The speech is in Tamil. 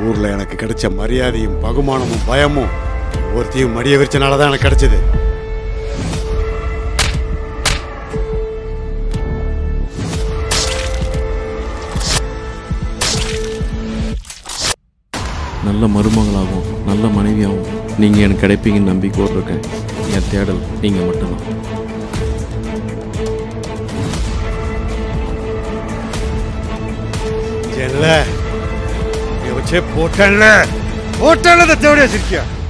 ஊர்ல எனக்கு கிடைச்ச மரியாதையும் பகுமானமும் பயமும் ஒருத்தையும் மடிய விரிச்சனால தான் எனக்கு கிடைச்சது நல்ல மருமகளாகவும் நல்ல மனைவியாகவும் நீங்கள் எனக்கு கிடைப்பீங்கன்னு நம்பிக்கையோடு இருக்கேன் என் தேடல் நீங்கள் மட்டும்தான் இல்ல நீ வச்சே போட்டேன்ல போட்டேன்ல இந்த தேவடியா சிரிக்கியா